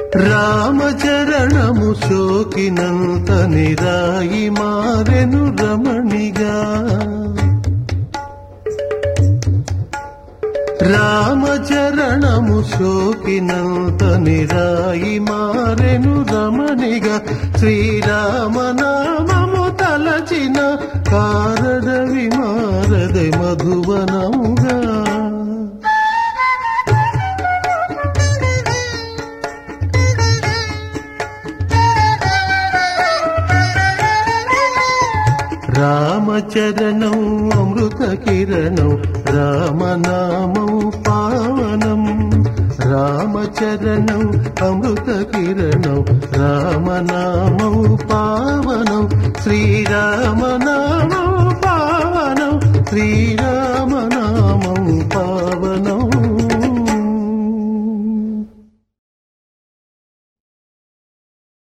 రామచరణము సోకినంత నిరాయి మారెను రమణిగా రామచరణము సోకినంత నిరాయి మారెను రమణిగా శ్రీరామనామము తలచిన కారడవి మారద మధువనముగా రామచరణం అమృత కిరణం రామనామం పావనం రామచరణం అమృత కిరణం రామనామం పావనం శ్రీరామనామం పావనం శ్రీరామనామం పావనం